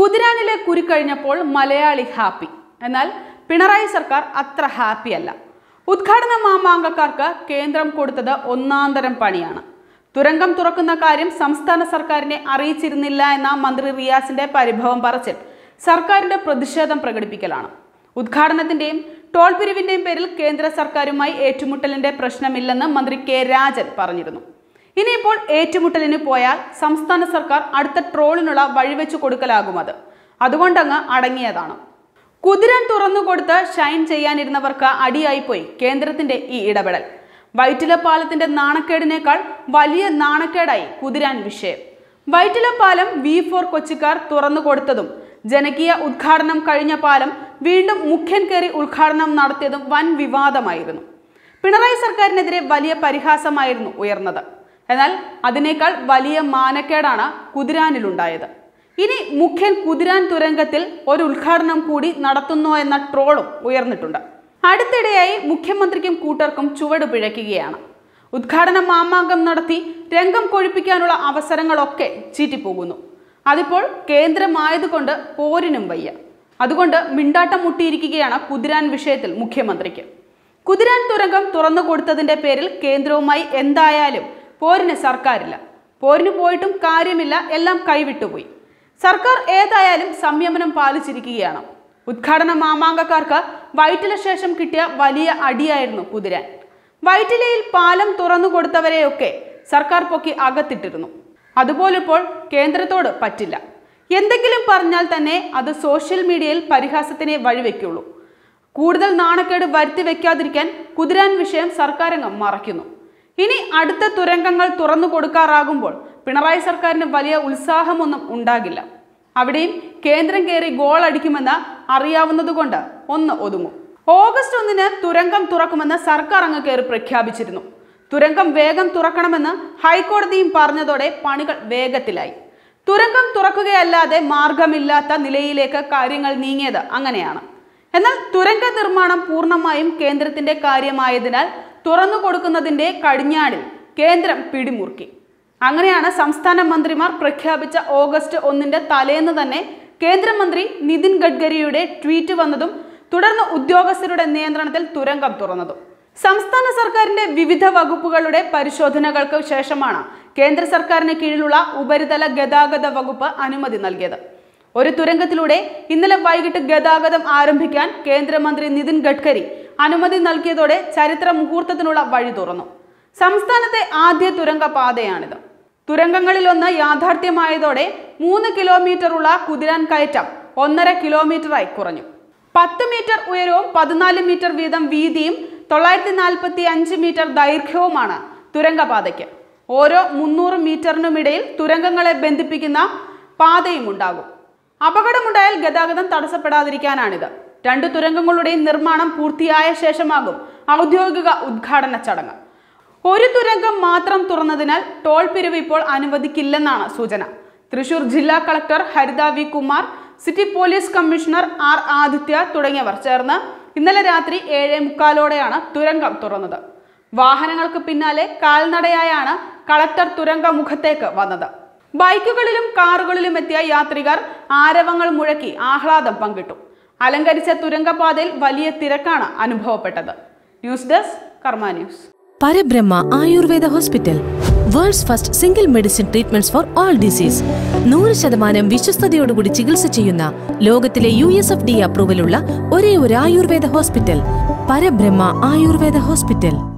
കുതിരാനിലെ കുരി കഴിഞ്ഞപ്പോൾ മലയാളി ഹാപ്പി എന്നാൽ പിണറായി സർക്കാർ അത്ര ഹാപ്പിയല്ല ഉദ്ഘാടന മാമാങ്കക്കാർക്ക് കേന്ദ്രം കൊടുത്തത് ഒന്നാന്തരം പണിയാണ് തുരങ്കം തുറക്കുന്ന കാര്യം സംസ്ഥാന സർക്കാരിനെ അറിയിച്ചിരുന്നില്ല എന്ന മന്ത്രി റിയാസിന്റെ പരിഭവം പറച്ചിൽ സർക്കാരിന്റെ പ്രതിഷേധം പ്രകടിപ്പിക്കലാണ് ഉദ്ഘാടനത്തിന്റെയും ടോൾ പിരിവിന്റെയും പേരിൽ കേന്ദ്ര സർക്കാരുമായി ഏറ്റുമുട്ടലിന്റെ പ്രശ്നമില്ലെന്ന് മന്ത്രി കെ രാജൻ പറഞ്ഞിരുന്നു ഇനിയിപ്പോൾ ഏറ്റുമുട്ടലിന് പോയാൽ സംസ്ഥാന സർക്കാർ അടുത്ത ട്രോളിനുള്ള വഴിവെച്ചു കൊടുക്കലാകും അത് അതുകൊണ്ടങ്ങ് അടങ്ങിയതാണ് കുതിരൻ തുറന്നുകൊടുത്ത് ഷൈൻ ചെയ്യാനിരുന്നവർക്ക് അടിയായിപ്പോയി കേന്ദ്രത്തിന്റെ ഈ ഇടപെടൽ വൈറ്റില പാലത്തിന്റെ നാണക്കേടിനേക്കാൾ വലിയ നാണക്കേടായി കുതിരാൻ വിഷയം വൈറ്റില പാലം വി ഫോർ കൊച്ചിക്കാർ തുറന്നു കൊടുത്തതും ജനകീയ ഉദ്ഘാടനം കഴിഞ്ഞ പാലം വീണ്ടും മുഖ്യൻ കയറി ഉദ്ഘാടനം നടത്തിയതും വൻ വിവാദമായിരുന്നു പിണറായി സർക്കാരിനെതിരെ വലിയ പരിഹാസമായിരുന്നു ഉയർന്നത് എന്നാൽ അതിനേക്കാൾ വലിയ മാനക്കേടാണ് കുതിരാനിലുണ്ടായത് ഇനി മുഖ്യൻ കുതിരാൻ തുരങ്കത്തിൽ ഒരു ഉദ്ഘാടനം കൂടി നടത്തുന്നോ എന്ന ട്രോളും ഉയർന്നിട്ടുണ്ട് അടുത്തിടെയായി മുഖ്യമന്ത്രിക്കും കൂട്ടർക്കും ചുവട് പിഴയ്ക്കുകയാണ് ഉദ്ഘാടന മാമാങ്കം നടത്തി രംഗം കൊഴിപ്പിക്കാനുള്ള അവസരങ്ങളൊക്കെ ചീറ്റിപ്പോകുന്നു അതിപ്പോൾ കേന്ദ്രമായതുകൊണ്ട് പോരിനും വയ്യ അതുകൊണ്ട് മിണ്ടാട്ടം മുട്ടിയിരിക്കുകയാണ് കുതിരാൻ വിഷയത്തിൽ മുഖ്യമന്ത്രിക്ക് കുതിരാൻ തുരങ്കം തുറന്നു കൊടുത്തതിന്റെ പേരിൽ കേന്ദ്രവുമായി എന്തായാലും പോരിന് സർക്കാരില്ല പോരിന് പോയിട്ടും കാര്യമില്ല എല്ലാം കൈവിട്ടുപോയി സർക്കാർ ഏതായാലും സംയമനം പാലിച്ചിരിക്കുകയാണ് ഉദ്ഘാടന മാമാങ്കക്കാർക്ക് വൈറ്റില ശേഷം കിട്ടിയ വലിയ അടിയായിരുന്നു കുതിരാൻ വൈറ്റിലയിൽ പാലം തുറന്നു കൊടുത്തവരെയൊക്കെ സർക്കാർ പൊക്കി അകത്തിട്ടിരുന്നു അതുപോലിപ്പോൾ കേന്ദ്രത്തോട് പറ്റില്ല എന്തെങ്കിലും പറഞ്ഞാൽ തന്നെ അത് സോഷ്യൽ മീഡിയയിൽ പരിഹാസത്തിനെ വഴിവെക്കുള്ളൂ കൂടുതൽ നാണക്കേട് വരുത്തി വെക്കാതിരിക്കാൻ കുതിരാൻ വിഷയം സർക്കാരങ്ങ് മറയ്ക്കുന്നു ഇനി അടുത്ത തുരങ്കങ്ങൾ തുറന്നു കൊടുക്കാറാകുമ്പോൾ പിണറായി സർക്കാരിന് വലിയ ഉത്സാഹമൊന്നും ഉണ്ടാകില്ല അവിടെയും കേന്ദ്രം കയറി ഗോൾ അടിക്കുമെന്ന് അറിയാവുന്നതുകൊണ്ട് ഒന്ന് ഒതുങ്ങും ഓഗസ്റ്റ് ഒന്നിന് തുരങ്കം തുറക്കുമെന്ന് സർക്കാർ അങ്ങ് കയറി പ്രഖ്യാപിച്ചിരുന്നു തുരങ്കം വേഗം തുറക്കണമെന്ന് ഹൈക്കോടതിയും പറഞ്ഞതോടെ പണികൾ വേഗത്തിലായി തുരങ്കം തുറക്കുകയല്ലാതെ മാർഗമില്ലാത്ത നിലയിലേക്ക് കാര്യങ്ങൾ നീങ്ങിയത് അങ്ങനെയാണ് എന്നാൽ തുരങ്ക നിർമ്മാണം പൂർണ്ണമായും കേന്ദ്രത്തിന്റെ കാര്യമായതിനാൽ തുറന്നു കൊടുക്കുന്നതിന്റെ കടിഞ്ഞാണിൽ കേന്ദ്രം പിടിമുറുക്കി അങ്ങനെയാണ് സംസ്ഥാന മന്ത്രിമാർ പ്രഖ്യാപിച്ച ഓഗസ്റ്റ് ഒന്നിന്റെ തലേന്ന് തന്നെ കേന്ദ്രമന്ത്രി നിതിൻ ഗഡ്കരിയുടെ ട്വീറ്റ് വന്നതും തുടർന്ന് ഉദ്യോഗസ്ഥരുടെ നിയന്ത്രണത്തിൽ തുരങ്കം തുറന്നതും സംസ്ഥാന സർക്കാരിന്റെ വിവിധ വകുപ്പുകളുടെ പരിശോധനകൾക്ക് ശേഷമാണ് കേന്ദ്ര സർക്കാരിന് കീഴിലുള്ള ഉപരിതല ഗതാഗത വകുപ്പ് അനുമതി നൽകിയത് ഒരു തുരങ്കത്തിലൂടെ ഇന്നലെ വൈകിട്ട് ഗതാഗതം ആരംഭിക്കാൻ കേന്ദ്രമന്ത്രി നിതിൻ ഗഡ്കരി അനുമതി നൽകിയതോടെ ചരിത്ര മുഹൂർത്തത്തിനുള്ള വഴി തുറന്നു സംസ്ഥാനത്തെ ആദ്യ തുരങ്ക പാതയാണിത് തുരങ്കങ്ങളിലൊന്ന് യാഥാർത്ഥ്യമായതോടെ മൂന്ന് കിലോമീറ്ററുള്ള കുതിരാൻ കയറ്റം ഒന്നര കിലോമീറ്ററായി കുറഞ്ഞു പത്ത് മീറ്റർ ഉയരവും പതിനാല് മീറ്റർ വീതം വീതിയും തൊള്ളായിരത്തി നാൽപ്പത്തി അഞ്ച് മീറ്റർ ദൈർഘ്യവുമാണ് തുരങ്കപാതയ്ക്ക് ഓരോ മുന്നൂറ് മീറ്ററിനുമിടയിൽ തുരങ്കങ്ങളെ ബന്ധിപ്പിക്കുന്ന പാതയും ഉണ്ടാകും അപകടമുണ്ടായാൽ ഗതാഗതം തടസ്സപ്പെടാതിരിക്കാനാണിത് രണ്ട് തുരങ്കങ്ങളുടെയും നിർമ്മാണം പൂർത്തിയായ ശേഷമാകും ഔദ്യോഗിക ഉദ്ഘാടന ചടങ്ങ് ഒരു തുരങ്കം മാത്രം തുറന്നതിനാൽ ടോൾ പിരിവ് ഇപ്പോൾ അനുവദിക്കില്ലെന്നാണ് സൂചന തൃശൂർ ജില്ലാ collector Haritha V Kumar city police commissioner R Adithya തുടങ്ങിയവർ ചേർന്ന് ഇന്നലെ രാത്രി ഏഴേ മുക്കാലോടെയാണ് തുരങ്കം തുറന്നത് വാഹനങ്ങൾക്ക് പിന്നാലെ കാൽനടയായാണ് കളക്ടർ തുരങ്ക മുഖത്തേക്ക് വന്നത് ബൈക്കുകളിലും കാറുകളിലും എത്തിയ യാത്രികർ ആരവങ്ങൾ മുഴക്കി ആഹ്ലാദം പങ്കിട്ടു അലങ്കരിച്ച തുരങ്കപാതയിൽ വലിയ തിരക്കാണ് അനുഭവപ്പെട്ടത് news desk Karma news Parabrahma Ayurveda hospital world's first single medicine treatments for all disease നൂറ് ശതമാനം വിശ്വസ്തയോടുകൂടി ചികിത്സ ചെയ്യുന്ന ലോകത്തിലെ യു എസ് എഫ് ഡി അപ്രൂവലുള്ള ഒരേ ഒരു ആയുർവേദ ഹോസ്പിറ്റൽ പരബ്രഹ്മ ആയുർവേദ ഹോസ്പിറ്റൽ